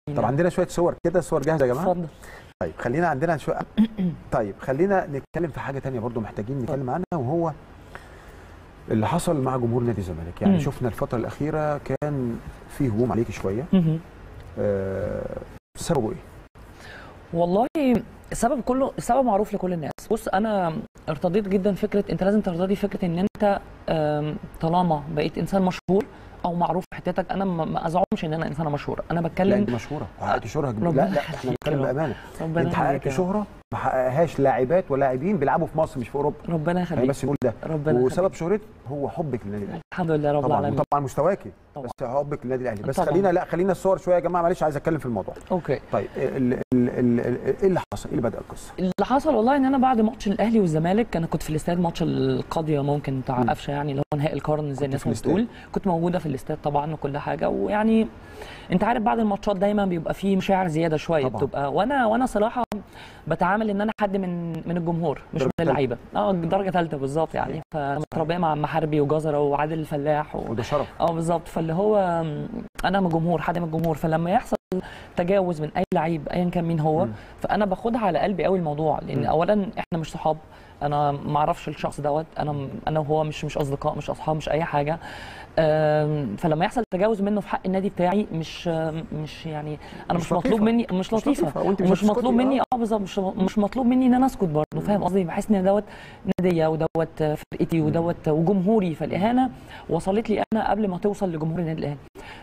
طب عندنا شويه صور كده صور جاهزه يا جماعه اتفضل طيب خلينا عندنا شويه طيب خلينا نتكلم في حاجه تانية برضو محتاجين نتكلم عنها وهو اللي حصل مع جمهور نادي الزمالك يعني مم. شفنا الفتره الاخيره كان في هجوم عليك شويه مهم. آه سببه ايه والله السبب كله السبب معروف لكل الناس بص انا ارتضيت جدا فكره انت لازم ترتضي فكره ان انت آم، طالما بقيت انسان مشهور او معروف في حتتك انا ما ما ازعمش ان انا انسانه مشهوره انا لا بتكلم انت مشهوره وحققت شهره كبيرة. ربنا لا لا احنا يخليك بنتكلم يا رب. بامانه ربنا انت حققت يخليك يا رب. شهره ما حققهاش لاعبات ولاعبين بيلعبوا في مصر مش في اوروبا ربنا خلينا يخليك بس نقول ده ربنا وسبب يخليك. شهرتك هو حبك للنادي الاهلي الحمد لله رب طبعا العالمين وطبعا مستواكي طبعا. بس حبك للنادي الاهلي بس طبعا. خلينا لا خلينا الصور شويه يا جماعه معلش عايز اتكلم في الموضوع اوكي طيب ال- ال- ال- ال- ايه اللي حصل؟ ايه اللي بدا القصه؟ اللي حصل والله ان انا بعد ماتش الاهلي والزمالك انا كنت في الاستاد ماتش القاضيه ممكن بتاع مم. قفشه يعني اللي هو نهائي القرن زي الناس في ما الاستاد. بتقول كنت موجوده في الاستاد طبعا وكل حاجه ويعني انت عارف بعد الماتشات دايما بيبقى فيه مشاعر زياده شويه طبعاً. بتبقى وانا وانا صراحه بتعامل ان انا حد من من الجمهور مش درجة من اللعيبه اه درجه ثالثه بالظبط يعني فانا متربيه مع عم حربي وجزره وعادل الفلاح و... وده شرف اه بالظبط فاللي هو م، انا من الجمهور حد من الجمهور فلما يحصل تجاوز من اي لعيب ايا كان مين هو مم. فانا باخدها على قلبي قوي الموضوع لان مم. اولا احنا مش صحاب انا ما اعرفش الشخص دوت انا انا وهو مش مش اصدقاء مش اصحاب مش اي حاجه أم، فلما يحصل تجاوز منه في حق النادي بتاعي مش مش يعني انا مش مش, مطلوب لطيفة. مني مش مش لطيفه لطيفة، وأنت مش ومش هتسكتي، مطلوب آه. مني اه بالظبط مش مش مطلوب مني ان انا اسكت برضه فاهم قصدي بحس ان دوت ناديه ودوت فرقتي ودوت وجمهوري فالاهانه وصلت لي انا قبل ما توصل لجمهور النادي الاهلي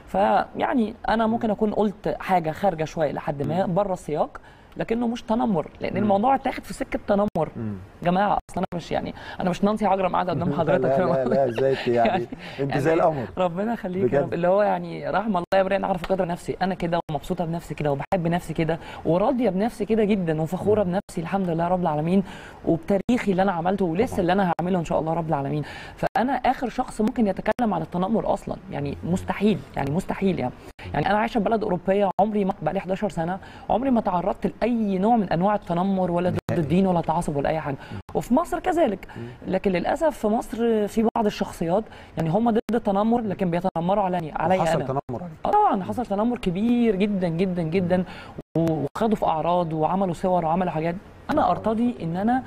فيعني انا ممكن اكون قلت حاجه خارجه شويه لحد ما بره السياق لكنه مش تنمر لان مم. الموضوع اتاخد في سكه تنمر مم. يا جماعه اصل انا مش يعني انا مش نانسي عجرم قاعده قدام حضرتك لا فاهم لا قصدي؟ لا ازاي انت يعني يعني- انت يعني زي القمر ربنا يخليك بجد. يا رب اللي هو يعني رحم الله يا امرئ عرف قدر نفسي انا كده ومبسوطه بنفسي كده وبحب نفسي كده وراضيه بنفسي كده جدا وفخوره بنفسي الحمد لله رب العالمين وبتاريخي اللي انا عملته ولسه طبعا. اللي انا هعمله ان شاء الله رب العالمين فانا اخر شخص ممكن يتكلم عن التنمر اصلا يعني مستحيل يعني مستحيل يعني يعني انا عايشه في بلد اوروبيه عمري ما بقى لي 11 سنه عمري ما تعرضت لاي نوع من انواع التنمر ولا ضد نهائي. الدين ولا تعصب ولا اي حاجه وفي مصر كذلك لكن للاسف في مصر في بعض الشخصيات يعني هم ضد التنمر لكن بيتنمروا علي عليا حصل انا تنمر عليك اه طبعا حصل تنمر كبير جدا جدا جدا وخدوا في اعراض وعملوا صور وعملوا حاجات انا ارتضي ان انا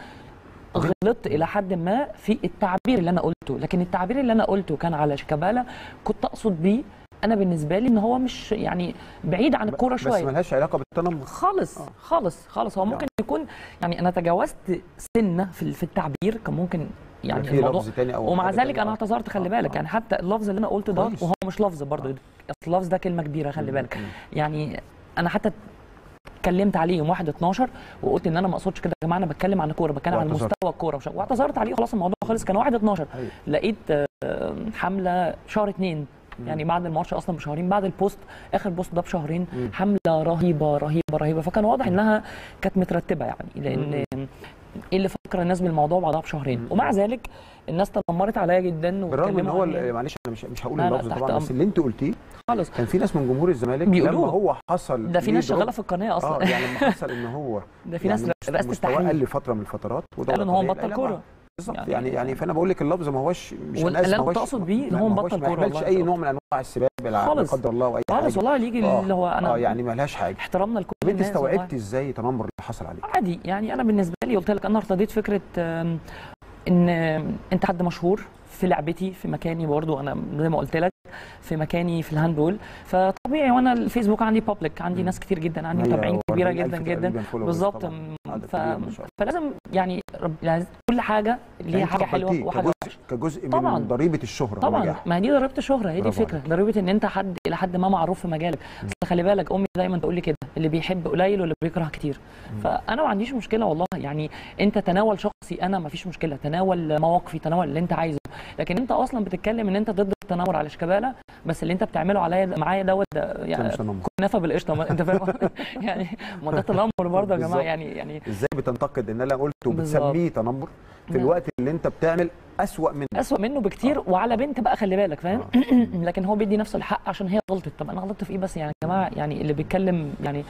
غلطت الى حد ما في التعبير اللي انا قلته لكن التعبير اللي انا قلته كان على شيكابالا كنت اقصد بيه انا بالنسبه لي ان هو مش يعني بعيد عن الكوره بس شويه ملهاش علاقه بالتنمر خالص آه. خالص خالص هو ممكن يكون يعني انا تجاوزت سنه في في التعبير كان ممكن يعني في الموضوع لفظ تاني او ومع حاجة ذلك تانية. انا آه. اعتذرت خلي آه، بالك آه. يعني حتى اللفظ اللي انا قلته ده كويس. وهو مش لفظ برضه آه. اصل اللفظ ده كلمه كبيره خلي مم. بالك مم. يعني انا حتى اتكلمت عليه يوم 1 12 وقلت ان انا ما اقصدش كده يا جماعه انا بتكلم عن الكوره بتكلم عن واعتذرت. مستوى الكوره وش- واعتذرت عليه خلاص الموضوع خلص كان 1 12 أيوة. لقيت آه، حمله شهر 2 يعني بعد الماتش اصلا بشهرين بعد البوست اخر بوست ده بشهرين مم. حمله رهيبه رهيبه رهيبه فكان واضح انها كانت مترتبه يعني لان ايه اللي فكر الناس بالموضوع بعدها بشهرين مم. ومع ذلك الناس تنمرت عليا جدا بالرغم ان واتكلموا هو عليا. ال- معلش انا مش مش هقول لا، لا، اللفظ تحت طبعا بس أمر. اللي انت قلتيه خالص كان في ناس من جمهور الزمالك بيقولوه. لما هو حصل ده في ليه ناس شغاله دروب- في القناه اصلا اه يعني لما حصل ان هو ده في ناس يعني رئاسه مستواه التحرير قل فتره من الفترات وده قالوا ان هو طبيعي. بطل لا، كوره ما- بالظبط يعني- يعني يعني فانا بقول لك اللفظ ما هوش مش واللي أنا آسف، أنا ما كنت هوش- أقصد بيه إن لا، هو ما مبطل هوش- ما كورة يحملش والله اي بصراحة. نوع من انواع السباب لا خالص. قدر الله او اي خالص حاجه والله يجي آه، اللي هو انا اه يعني ما لهاش حاجه احترامنا لكل طب انت الناس والله. استوعبت ازاي التنمر اللي حصل عليك عادي يعني انا بالنسبه لي قلت لك انا ارتضيت فكره آم، ان آم، انت حد مشهور في لعبتي في مكاني برضو انا زي ما قلت لك في مكاني في الهاندبول فطبيعي وانا الفيسبوك عندي بابليك عندي مم. ناس كتير جدا عندي هي متابعين كبيره 40,000 جدا جدا تقريباً followers بالظبط طبعاً. م- عدد ف... كبير ما شاء الله. فلازم يعني رب... لازم كل حاجه ليها يعني حاجه حلوه تقبلتيه وحاجه كجزء وحشه كجزء طبعاً. من ضريبه الشهره طبعا والنجاح. ما هي دي ضريبه الشهره هي دي برافو الفكره عليك. ضريبه ان انت حد الى حد ما معروف في مجالك اصل خلي بالك امي دايما تقول لي كده اللي بيحب قليل واللي بيكره كتير فانا ما عنديش مشكله والله يعني انت تناول شخصي انا ما فيش مشكله تناول مواقفي تناول اللي انت عايزه لكن انت اصلا بتتكلم ان انت ضد التنمر على شيكابالا بس اللي انت بتعمله عليا معايا دوت ده ده يعني مش تنمر كنافه بالقشطه ما- انت فاهم يعني ما ده تنمر برضه يا جماعه بالظبط. يعني يعني ازاي بتنتقد ان انا قلت بالظبط. وبتسميه تنمر في لا. الوقت اللي انت بتعمل اسوأ منه اسوأ منه بكتير وعلى بنت بقى خلي بالك فاهم لكن هو بيدي نفسه الحق عشان هي غلطت طب انا غلطت في ايه بس يعني يا جماعه يعني اللي بيتكلم يعني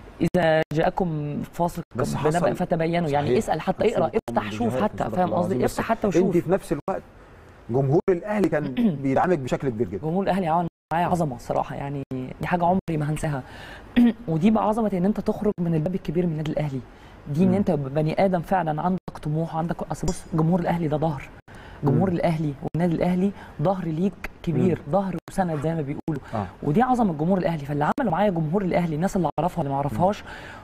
اذا جاءكم فاسق بس بنبأ حصل- فتبينوا يعني صحيح. اسال حتى حصل اقرا طبعاً افتح شوف فيديوهات حتى صدق فاهم الله قصدي العظيم. افتح بس حتى انت وشوف في نفس الوقت جمهور الاهلي كان بيدعمك بشكل كبير جدا جمهور الاهلي عمل معايا عظمه الصراحه يعني دي حاجه عمري ما هنساها ودي بقى عظمه ان انت تخرج من الباب الكبير من النادي الاهلي دي ان مم. انت بني ادم فعلا عندك طموح وعندك اصل بص جمهور الاهلي ده ظهر جمهور مم. الاهلي والنادي الاهلي ظهر ليك كبير ظهر وسند زي ما بيقولوا اه ودي عظمه جمهور الاهلي فاللي عمله معايا جمهور الاهلي الناس اللي اعرفها واللي ما اعرفهاش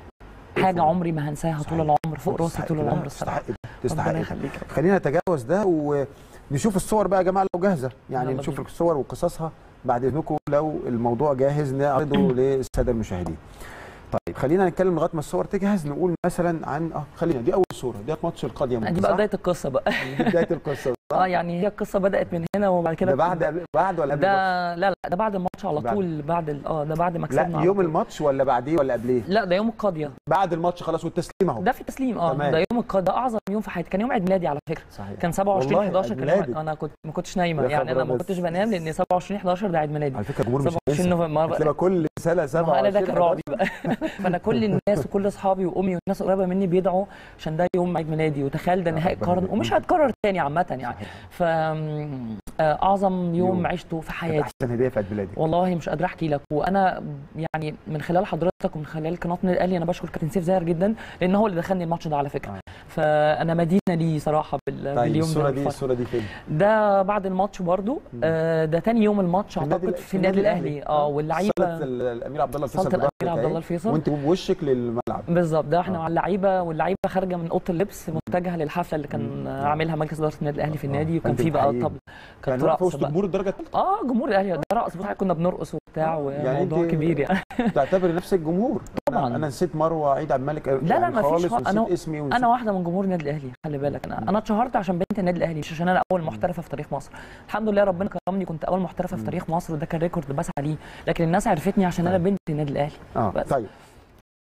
حاجه فوق. عمري ما هنساها طول صحيح. العمر فوق راسي تستحق طول ده، العمر الصراحه تستحق ده، تستحق ربنا ده. يخليك خلينا نتجاوز ده ونشوف الصور بقى يا جماعه لو جاهزه يعني يلا نشوف بينا. الصور وقصصها بعد اذنكم لو الموضوع جاهز نعرضه للساده المشاهدين طيب خلينا نتكلم لغايه ما الصور تجهز نقول مثلا عن اه خلينا دي اول صوره دي ماتش القضيه دي بقى بدايه القصه بقى دي بدايه القصه صح؟ اه يعني هي القصه بدات من هنا وبعد كده ده بعد بعد ولا قبل ده الماتش؟ لا لا ده بعد الماتش على بعد. طول بعد ال- اه ده بعد ما كسبنا لا على يوم طول. الماتش ولا بعديه ولا قبليه لا ده يوم القاضيه بعد الماتش خلاص والتسليم اهو ده في التسليم اه تمام. ده يوم القاضيه ده اعظم يوم في حياتي كان يوم عيد ميلادي على فكره صحيح كان 27 والله 11 عيد كان يوم ميلادك. انا كنت ما كنتش نايمه يا يعني انا خبر ما أبيض. كنتش بنام لان 27 11 ده عيد ميلادي على فكره الجمهور مش 27 هينسى نوفمبر هتلاقي كل سنه ما هو انا ده 27 كان رعبي بقى فانا كل الناس وكل اصحابي وامي والناس القريبه مني بيدعوا عشان ده يوم عيد ميلادي وتخيل ده آه، نهائي ربنا قرن يبارك. ومش هيتكرر تاني عامه يعني صحيح. ف آم، آه، اعظم يوم يوم. عشته في كانت حياتي احسن هديه في عيد ميلادك والله مش قادره احكي لك وانا يعني من خلال حضرتك ومن خلال قناه النادي الاهلي انا بشكر كابتن سيف زاهر جدا لان هو اللي دخلني الماتش ده على فكره آه. فانا مدينه ليه صراحه بال... طيب باليوم الصوره ده دي والفرح. الصوره دي فين؟ ده بعد الماتش برضو آه ده تاني يوم الماتش في النادي اعتقد الأ- في النادي الاهلي اه واللعيبه صاله ال- الامير عبد الله الفيصل صالة الأمير بضهرك عبد الله أهي، الفيصل. وانت بوشك للملعب بالظبط ده احنا آه. مع اللعيبه واللعيبه خارجه من اوضه اللبس متجهه للحفله اللي كان مم. عاملها مجلس اداره النادي الاهلي في آه. النادي وكان فأنت في بقى بتحييهم. طبل كان كانت واقفه رقص وسط بقى جمهور الدرجه الثالثه اه جمهور الاهلي ده رقص بصراحه كنا بنرقص وبتاع آه. يعني وموضوع أنت- كبير يعني تعتبر نفسك جمهور طبعاً. انا, أنا نسيت مروه عيد عبد الملك لا لا، ما فيش خالص خالص. ونسيت أنا- اسمي ونسيت انا واحده من جمهور النادي الاهلي خلي بالك انا انا اتشهرت عشان بنت النادي الاهلي مش عشان انا اول محترفه في تاريخ مصر الحمد لله ربنا كرمني كنت اول محترفه في مم. تاريخ مصر وده كان ريكورد بسعى ليه لكن الناس عرفتني عشان انا طيب. بنت النادي الاهلي اه بس. طيب